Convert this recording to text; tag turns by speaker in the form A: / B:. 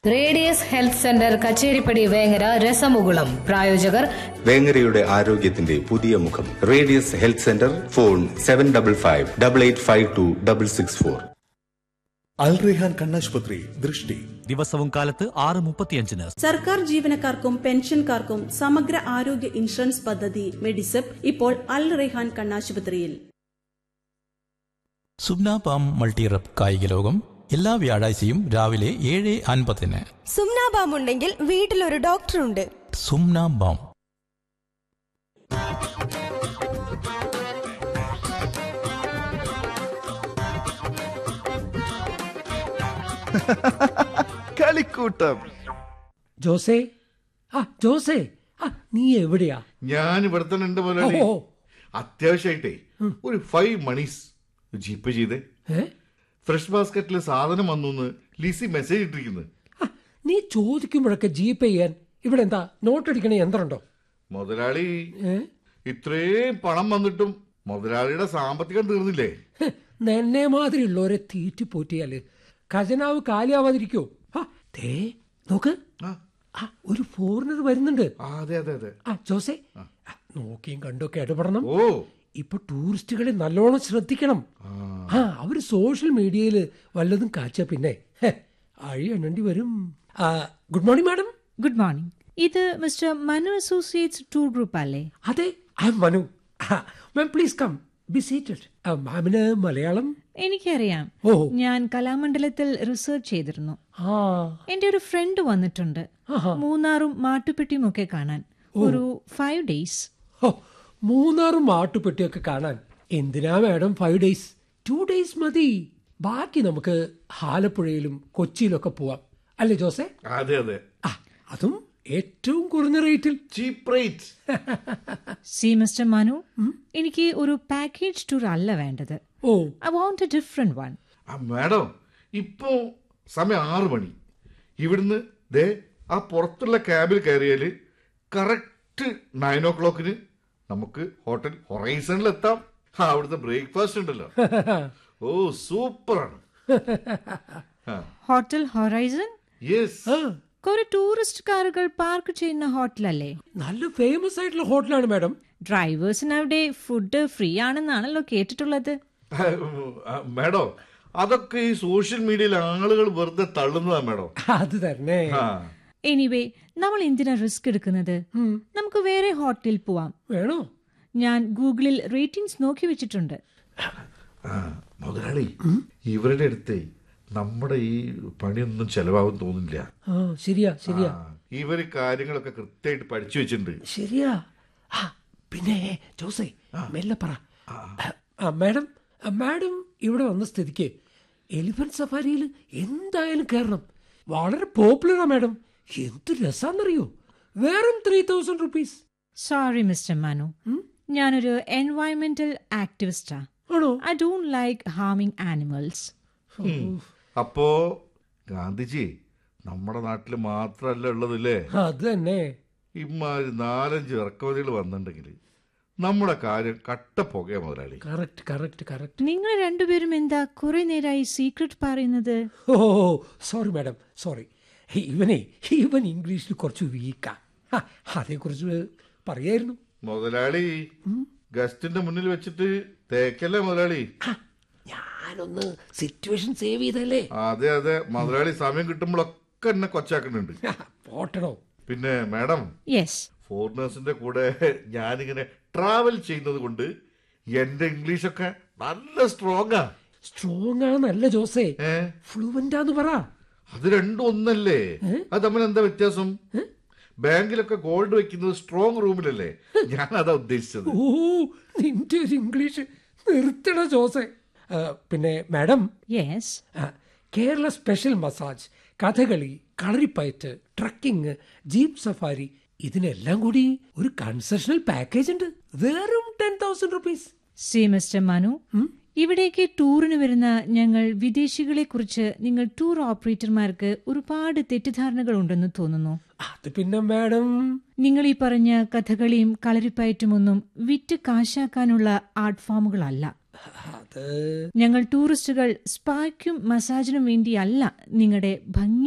A: Radius health centre Kacheripadi Vengara രസമുകുളം പ്രായോജകർ
B: വേങ്ങരയുടെ ആരോഗ്യത്തിന്റെ പുതിയ മുഖം radius health centre phone seven double five double eight five two double six four
C: Al Rehan കണ്ണാശുപത്രി ദൃഷ്ടി
D: ദിവസവും കാലത്ത് ആറ് മുപ്പത്തിയഞ്ചിന്
E: സർക്കാർ ജീവനക്കാർക്കും പെൻഷൻകാർക്കും സമഗ്ര ആരോഗ്യ ഇൻഷുറൻസ് പദ്ധതി മെഡിസെപ്പ് ഇപ്പോൾ അൽ റെഹാൻ കണ്ണാശുപത്രിയിൽ
F: സുബ്ന പാം മൾട്ടിറപ്പ് കായിക ലോകം എല്ലാ വ്യാഴാഴ്ചയും രാവിലെ ഏഴ് അൻപതിന്
G: സുംനാബാം ഉണ്ടെങ്കിൽ വീട്ടിലൊരു ഡോക്ടറുണ്ട്
F: സുംന ബാം
C: കളിക്കൂട്ടം
H: ജോസേ ആ ജോസേ ആ നീ എവിടെയാ
I: ഞാൻ ഇവിടെ തന്നെ ഉണ്ട് മുതലാളി
H: ഓ.
I: അത്യാവശ്യമായിട്ടേ ഒരു ഫൈവ് മണീസ് ജീപ്പ് ചെയ്തേ
H: ഏ
I: ഫ്രഷ് ബാസ്ക്കറ്റിൽ സാധനം വന്നു എന്ന് ലിസി മെസ്സേജ് ഇട്ടിരിക്കുന്നത്
H: ആ, നീ ചോദിക്കുമ്പോഴൊക്കെ ജി പേ ചെയ്യാൻ ഇവിടെ എന്താ നോട്ടടിക്കണ യന്ത്രമുണ്ടോ
I: മുതലാളി
H: ഏ
I: ഇത്രയും പണം വന്നിട്ടും മുതലാളിയുടെ സാമ്പത്തികം തീർന്നില്ലേ
H: ഹ്, നിന്നെ മാതിരിയുള്ളവരെ തീറ്റി പോറ്റിയാല് ഖജനാവ് കാലിയാവാതിരിക്കോ ആ ദേ നോക്ക്
I: ആ,
H: ആ ഒരു ഫോറിനർ വരുന്നുണ്ട്
I: ആ, അതെ അതെ അതെ
H: ആ ജോസേ ആ, നോക്കിയും കണ്ടൊക്കെ ഇടപെടണം
I: ഓ
H: ഇപ്പൊ ടൂറിസ്റ്റുകളെ നല്ലോണം ശ്രദ്ധിക്കണം ആ അവര് സോഷ്യൽ മീഡിയയിൽ വല്ലതും കാച്ച പിന്നെ ഹെ, അഴി എണ്ണേണ്ടി വരും ആ, good morning madam
J: good morning ഇത് mister Manu associates tour group അല്ലേ
H: അതെ I M Manu ma'am please come be seated മാമിന് മലയാളം
J: എനിക്കറിയാം
H: ഓ
J: ഞാൻ കലാമണ്ഡലത്തിൽ റിസർച്ച് ചെയ്തിരുന്നു
H: ആ
J: എന്റെ ഒരു ഫ്രണ്ട് വന്നിട്ടുണ്ട് മൂന്നാറും മാട്ടുപ്പെട്ടിയും ഒക്കെ കാണാൻ ഒരു ഫൈവ് ഡേയ്സ്
H: ഹോ, മൂന്നാറും മാട്ടുപെട്ടിയൊക്കെ കാണാൻ എന്തിനാ madam five days two days മതി ബാക്കി നമുക്ക് ആലപ്പുഴയിലും കൊച്ചിയിലൊക്കെ പോവാം അല്ലേ ജോസേ
I: അതെ അതെ
H: ആ അതും ഏറ്റവും കുറഞ്ഞ റേറ്റിൽ
I: cheap rate
J: see mister Manu എനിക്ക് ഒരു പാക്കേജ് ടൂർ അല്ല വേണ്ടത്
H: oh
J: I want a different one
I: ആ മാഡം ഇപ്പോ സമയം ആറു മണി ഇവിടുന്ന് ദേ ആ പുറത്തുള്ള ക്യാബിൽ കയറിയാല് കറക്റ്റ് നയൻ ഓ ക്ലോക്കിന് നമുക്ക് ഹോട്ടൽ ഹൊറൈസണിൽ എത്താം ആ, അവിടുത്തെ ബ്രേക്ക്ഫാസ്റ്റ് ഉണ്ടല്ലോ ഓ സൂപ്പറാണ്
J: ഹോട്ടൽ ഹൊറൈസൺ
I: യെസ്
J: കുറെ ടൂറിസ്റ്റ് കാറുകൾ പാർക്ക് ചെയ്യുന്ന ഹോട്ടലല്ലേ
H: നല്ല ഫേമസ് ആയിട്ടുള്ള ഹോട്ടലാണ് മാഡം
J: ഡ്രൈവേഴ്സിന് അവിടെ ഫുഡ് ഫ്രീ ആണെന്നാണല്ലോ കേട്ടിട്ടുള്ളത്
I: മാഡം അതൊക്കെ ഈ സോഷ്യൽ മീഡിയയിൽ ആളുകൾ വെറുതെ തള്ളുന്നതാ മാഡം
H: അത് തന്നെ
I: ആ
J: എനിവേ നമ്മൾ എന്തിനാ റിസ്ക് എടുക്കുന്നത് നമുക്ക് വേറെ ഹോട്ടലിൽ പോവാം
H: വേണോ
J: ഞാൻ ഗൂഗിളിൽ റേറ്റിംഗ്സ് നോക്കി വെച്ചിട്ടുണ്ട്
I: ആ, മുതലാളി ഇവരുടെ അടുത്തേ നമ്മുടെ ഈ പണിയൊന്നും ചെലവാകും തോന്നില്ല
H: ആ ശരിയാ ശരിയാ
I: ആ, ഇവര് കാര്യങ്ങളൊക്കെ കൃത്യമായിട്ട് പഠിച്ചു വെച്ചിട്ടുണ്ട്
H: ശരിയാ ആ പിന്നെ ജോസേ മെല്ലെ പറ ആ മാഡം ആ, മാഡം ഇവിടെ വന്ന സ്ഥിതിക്ക് എലിഫന്റ് സഫാരിയിൽ എന്തായാലും കയറണം വളരെ പോപ്പുലറാ മാഡം എന്ത് രസാന്നറിയോ വെറും three thousand rupees
J: sorry mister Manu ഞാനൊരു എൻവയറമെന്റൽ ആക്ടിവിസ്റ്റാ
H: ആണോ
J: I don't like harming animals
I: അപ്പോ ഗാന്ധിജി നമ്മുടെ നാട്ടിൽ മാത്രല്ല ഉള്ളതില്ലേ
H: അത് തന്നെ
I: ഇമാതിരി നാലഞ്ച് ഇറക്കുമതികൾ വന്നിട്ടുണ്ടെങ്കിൽ നമ്മുടെ കാര്യം കട്ട പുകയാ മുതലാളി
H: കറക്റ്റ് കറക്റ്റ് കറക്റ്റ്
J: നിങ്ങൾ രണ്ടുപേരും എന്താ കുറെ നേരമായി സീക്രട്ട് പറയുന്നത്
H: ഓ സോറി മാഡം സോറി ഇവനെ ഇവൻ ഇംഗ്ലീഷിൽ കുറച്ച് വീക്കാ അതേക്കുറിച്ച് പറയായിരുന്നു
I: മുതലാളി ഗസ്റ്റിന്റെ മുന്നിൽ വെച്ചിട്ട് തേക്കല്ലേ മുതലാളി
H: ഞാനൊന്ന് സിറ്റുവേഷൻ സേവ് ചെയ്തല്ലേ
I: അതെ അതെ മുതലാളി സമയം കിട്ടുമ്പോഴൊക്കെ എന്നെ കൊച്ചാക്കുന്നുണ്ട്
H: പോട്ടണോ
I: പിന്നെ മാഡം
J: യെസ്
I: ഫോറിനേഴ്സിന്റെ കൂടെ ഞാനിങ്ങനെ ട്രാവൽ ചെയ്യുന്നത് കൊണ്ട് എന്റെ ഇംഗ്ലീഷൊക്കെ നല്ല സ്ട്രോങ്ങാ
H: സ്ട്രോങ് ആണെന്നല്ല ജോസേ
I: ഏ
H: ഫ്ലുവന്റ് ആന്ന് പറ
I: അത് രണ്ടും ഒന്നല്ലേ അത് തമ്മിൽ എന്താ വ്യത്യാസം ബാങ്കിലൊക്കെ ഗോൾഡ് വെക്കുന്നത് സ്ട്രോങ് റൂമിലല്ലേ ഞാൻ അതാ ഉദ്ദേശിച്ചത്
H: ഓ നിന്റെ ഒരു ഇംഗ്ലീഷ് നിർത്തണ ജോസേ ആ, പിന്നെ മാഡം
J: യെസ്
H: ആ, Kerala special massage Kathakali Kalaripayattu trekking jeep safari ഇതിനെല്ലാം കൂടി ഒരു കൺസെഷണൽ പാക്കേജ് ഉണ്ട് വെറും ten thousand rupees
J: see mister Manu ഇവിടേക്ക് ടൂറിന് വരുന്ന ഞങ്ങൾ വിദേശികളെ കുറിച്ച് നിങ്ങൾ ടൂർ ഓപ്പറേറ്റർമാർക്ക് ഒരുപാട് തെറ്റിദ്ധാരണകൾ ഉണ്ടെന്ന് തോന്നുന്നു
H: അത് പിന്നെ മാഡം
J: നിങ്ങൾ ഈ പറഞ്ഞ കഥകളിയും കളരിപ്പയറ്റുമൊന്നും വിറ്റ് കാശാക്കാനുള്ള ആർട്ട് ഫോമുകളല്ല
H: അത്
J: ഞങ്ങൾ ടൂറിസ്റ്റുകൾ സ്പായ്ക്കും മസാജിനും വേണ്ടിയല്ല നിങ്ങളുടെ ഭംഗി